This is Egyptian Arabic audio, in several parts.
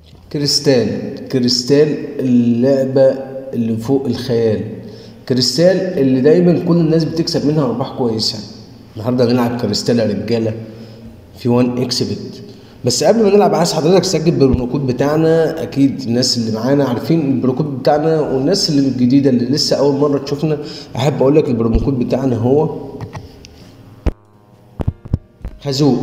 كريستال كريستال اللعبة اللي فوق الخيال كريستال اللي دايما كل الناس بتكسب منها ارباح كويسة النهارده هنلعب كريستال يا رجالة في 1 اكس بت بس قبل ما نلعب عايز حضرتك تسجل بالبروكود بتاعنا اكيد الناس اللي معانا عارفين البروكود بتاعنا والناس اللي الجديدة اللي لسه اول مرة تشوفنا احب اقول لك البروموكود بتاعنا هو خازوق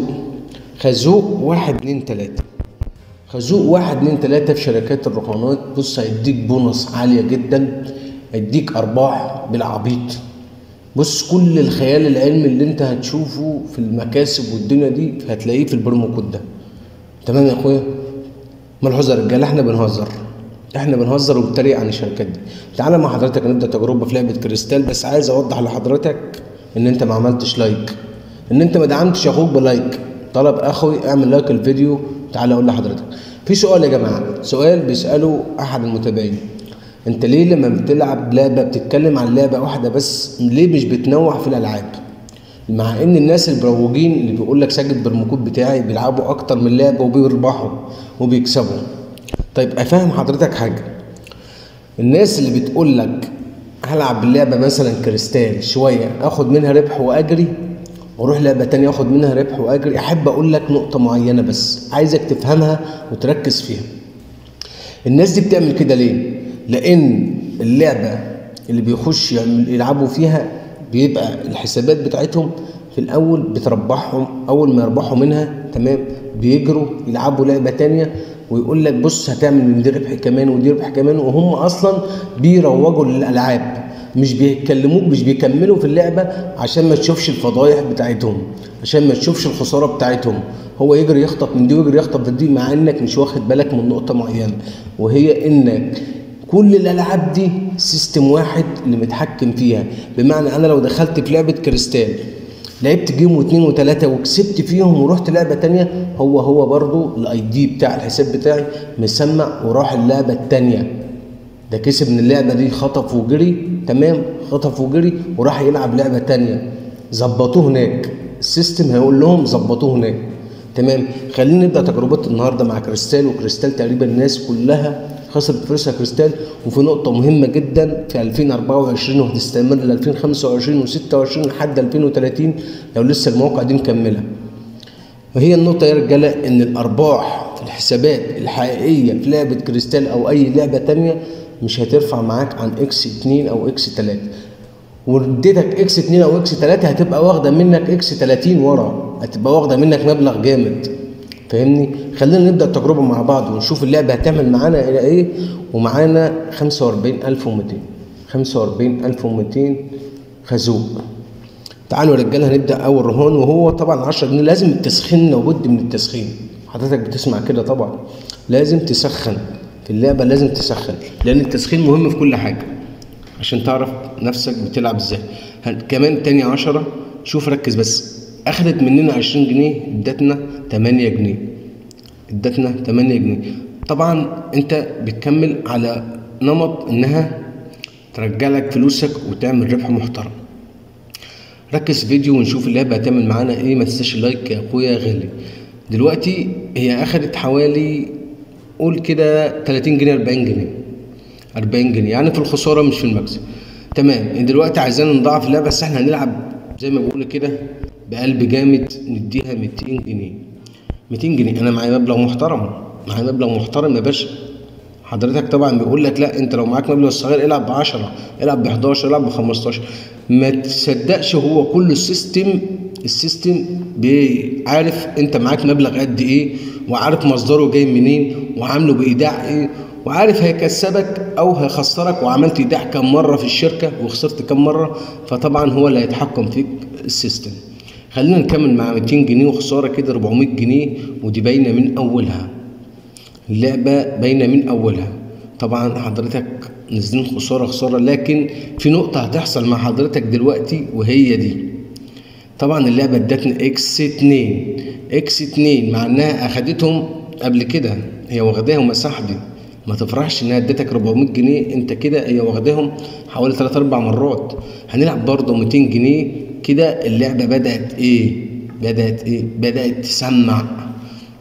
خازوق واحد اتنين تلاتة خازوق واحد اتنين تلاتة في شركات الرقمات بص هيديك بونص عالية جدا هيديك أرباح بالعبيط بص كل الخيال العلمي اللي انت هتشوفه في المكاسب والدنيا دي هتلاقيه في البرومو كود ده تمام يا اخويا ملحوظة يا رجالة احنا بنهزر احنا بنهزر وبنتريق عن الشركات دي تعالى مع حضرتك نبدأ تجربة في لعبة كريستال بس عايز اوضح لحضرتك ان انت ما عملتش لايك ان انت ما دعمتش اخوك بلايك طلب اخوي اعمل لايك الفيديو تعالى اقول لحضرتك في سؤال يا جماعه سؤال بيساله احد المتابعين انت ليه لما بتلعب لعبه بتتكلم عن لعبه واحده بس ليه مش بتنوع في الالعاب مع ان الناس البروجين اللي بيقول لك سجل بالمكود بتاعي بيلعبوا اكتر من لعبه وبيربحوا وبيكسبوا طيب افهم حضرتك حاجه الناس اللي بتقول لك هلعب باللعبه مثلا كريستال شويه اخد منها ربح واجري واروح لعبه تانية اخد منها ربح واجري احب اقول لك نقطه معينه بس عايزك تفهمها وتركز فيها الناس دي بتعمل كده ليه لان اللعبه اللي بيخش يلعبوا فيها بيبقى الحسابات بتاعتهم في الاول بتربحهم اول ما يربحوا منها تمام بيجروا يلعبوا لعبه تانية ويقول لك بص هتعمل من دي ربح كمان ودي ربح كمان وهم اصلا بيروجوا للالعاب مش بيتكلموك مش بيكملوا في اللعبه عشان ما تشوفش الفضايح بتاعتهم عشان ما تشوفش الخساره بتاعتهم هو يجري يخطف من دي ويجري يخطف من دي مع انك مش واخد بالك من نقطه معينه وهي انك كل الالعاب دي سيستم واحد اللي متحكم فيها بمعنى انا لو دخلت في لعبه كريستال لعبت جيم واثنين وثلاثة وكسبت فيهم ورحت لعبة تانية هو هو برضو الاي دي بتاع الحساب بتاعي مسمع وراح اللعبة التانية ده كسب من اللعبة دي خطف وجري تمام خطف وجري وراح يلعب لعبة تانية ظبطوه هناك السيستم هيقول لهم ظبطوه هناك تمام خلينا نبدا تجربه النهارده مع كريستال وكريستال تقريبا الناس كلها خسرت فلوسها كريستال وفي نقطه مهمه جدا في 2024 وهتستمر ل 2025 و26 لحد 2030 لو لسه المواقع دي مكمله وهي النقطة يا رجالة إن الأرباح في الحسابات الحقيقية في لعبة كريستال أو أي لعبة تانية مش هترفع معاك عن إكس 2 أو إكس 3 واديتك إكس 2 أو إكس 3 هتبقى واخدة منك إكس 30 ورا هتبقى واخدة منك مبلغ جامد فاهمني خلينا نبدأ التجربة مع بعض ونشوف اللعبة هتعمل معانا إلى إيه ومعانا 45200 45200 خازوق تعالوا يا رجاله هنبدا اول رهان وهو طبعا 10 جنيه لازم التسخين لابد من التسخين حضرتك بتسمع كده طبعا لازم تسخن في اللعبه لازم تسخن لان التسخين مهم في كل حاجه عشان تعرف نفسك بتلعب ازاي هن- كمان تاني 10 شوف ركز بس اخدت مننا 20 جنيه ادتنا 8 جنيه ادتنا 8 جنيه طبعا انت بتكمل على نمط انها ترجع لك فلوسك وتعمل ربح محترم ركز فيديو ونشوف اللعبة هتعمل معانا ايه ما تنساش اللايك يا اخويا غالي دلوقتي هي اخدت حوالي قول كده 30 جنيه 40 جنيه 40 جنيه يعني في الخسارة مش في المكسب تمام دلوقتي عايزين نضاعف اللعبة بس احنا هنلعب زي ما بقول كده بقلب جامد نديها 200 جنيه 200 جنيه انا معايا مبلغ محترم معايا مبلغ محترم يا باشا حضرتك طبعا بيقول لك لا انت لو معاك مبلغ صغير العب ب 10 العب ب 11 العب ب 15 ما تصدقش هو كل السيستم السيستم عارف انت معاك مبلغ قد ايه وعارف مصدره جاي منين وعامله بايداع ايه وعارف هيكسبك او هيخسرك وعملت ايداع كم مره في الشركه وخسرت كم مره فطبعا هو اللي هيتحكم فيك السيستم خلينا نكمل مع 200 جنيه وخساره كده 400 جنيه ودي باينه من اولها اللعبة باينة من أولها طبعا حضرتك نازلين خسارة خسارة لكن في نقطة هتحصل مع حضرتك دلوقتي وهي دي طبعا اللعبة ادتنا اكس اتنين اكس اتنين مع انها اخدتهم قبل كده هي واخداهم يا صاحبي ما تفرحش انها ادتك 400 جنيه انت كده هي واخداهم حوالي 3 4 مرات هنلعب برضه 200 جنيه كده اللعبة بدأت ايه بدأت ايه بدأت تسمع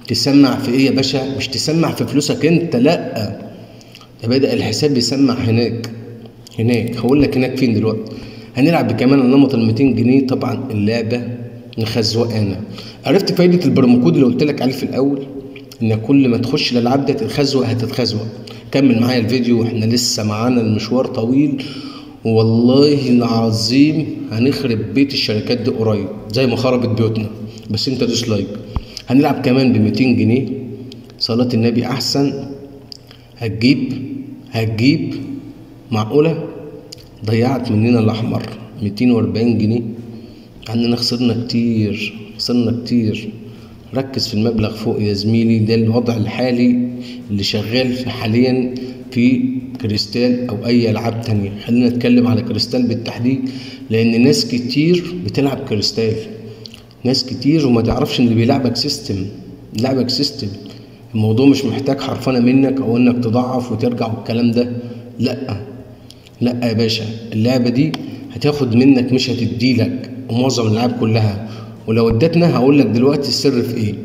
تسمع في ايه يا باشا مش تسمع في فلوسك انت لا ده بدأ الحساب يسمع هناك هناك هقول لك هناك فين دلوقتي هنلعب بكمان النمط ال 200 جنيه طبعا اللعبه مخزوقانا عرفت فايده البرمكود اللي قلت لك عليه في الاول ان كل ما تخش الالعاب دي تتخزوق هتتخزوق كمل معايا الفيديو احنا لسه معانا المشوار طويل والله العظيم هنخرب بيت الشركات دي قريب زي ما خربت بيوتنا بس انت دوس لايك هنلعب كمان ب 200 جنيه صلاة النبي احسن هتجيب هتجيب معقولة ضيعت مننا الأحمر 240 جنيه عندنا خسرنا كتير خسرنا كتير ركز في المبلغ فوق يا زميلي ده الوضع الحالي اللي شغال في حاليا في كريستال أو أي ألعاب تانية خلينا نتكلم على كريستال بالتحديد لأن ناس كتير بتلعب كريستال ناس كتير وما تعرفش إن اللي بيلعبك سيستم لعبك سيستم الموضوع مش محتاج حرفنة منك أو إنك تضعف وترجع والكلام ده لأ لا يا باشا اللعبة دي هتاخد منك مش هتديلك ومعظم الألعاب كلها ولو ادتنا هقول لك دلوقتي السر في ايه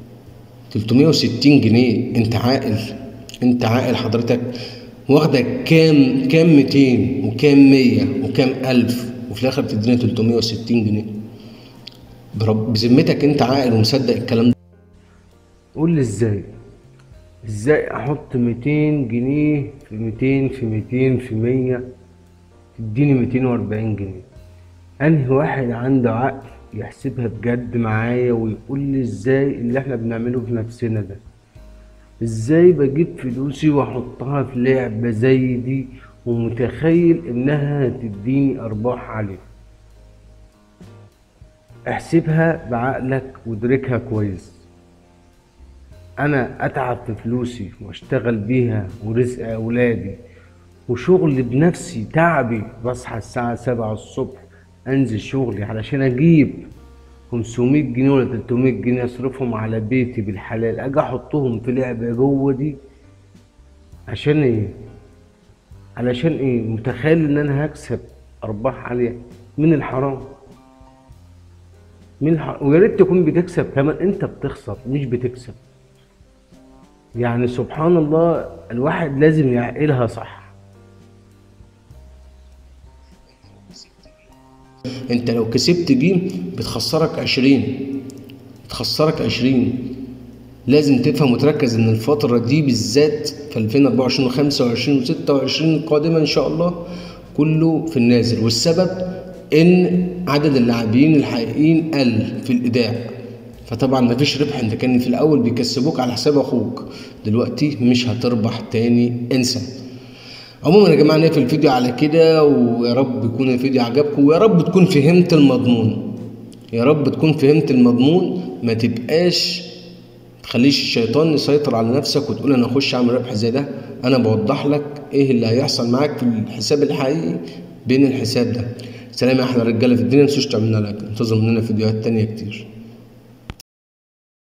360 جنيه انت عاقل انت عاقل حضرتك واخدة كام كام 200 وكام 100 وكام 1000 وفي الاخر بتدينا 360 جنيه برب بذمتك انت عاقل ومصدق الكلام ده قول لي ازاي ازاي احط 200 جنيه في 200 في 200 في 100 تديني 240 جنيه انهي واحد عنده عقل يحسبها بجد معايا ويقول لي ازاي اللي احنا بنعمله في نفسنا ده ازاي بجيب فلوسي واحطها في لعبة زي دي ومتخيل انها تديني ارباح عالية احسبها بعقلك وادركها كويس انا اتعب في فلوسي واشتغل بيها ورزق اولادي وشغل بنفسي تعبي بصحى الساعة سبعة الصبح انزل شغلي علشان اجيب 500 جنيه ولا 300 جنيه اصرفهم على بيتي بالحلال اجي احطهم في لعبة جوه دي عشان ايه علشان ايه متخيل ان انا هكسب ارباح عالية من الحرام من الحرام ويا ريت تكون بتكسب كمان انت بتخسر مش بتكسب يعني سبحان الله الواحد لازم يعقلها صح انت لو كسبت جيم بتخسرك عشرين بتخسرك عشرين لازم تفهم وتركز ان الفترة دي بالذات في 2024 و 25 و 26 القادمة ان شاء الله كله في النازل والسبب ان عدد اللاعبين الحقيقيين قل في الايداع فطبعا مفيش ربح انت كان في الاول بيكسبوك على حساب اخوك دلوقتي مش هتربح تاني انسى عموما يا جماعه نقفل الفيديو على كده ويا رب يكون الفيديو عجبكم ويا رب تكون فهمت المضمون يا رب تكون فهمت المضمون ما تبقاش تخليش الشيطان يسيطر على نفسك وتقول انا اخش اعمل ربح زي ده انا بوضح لك ايه اللي هيحصل معاك في الحساب الحقيقي بين الحساب ده سلام يا احلى رجاله في الدنيا متنسوش تعملنا لايك انتظروا مننا فيديوهات تانية كتير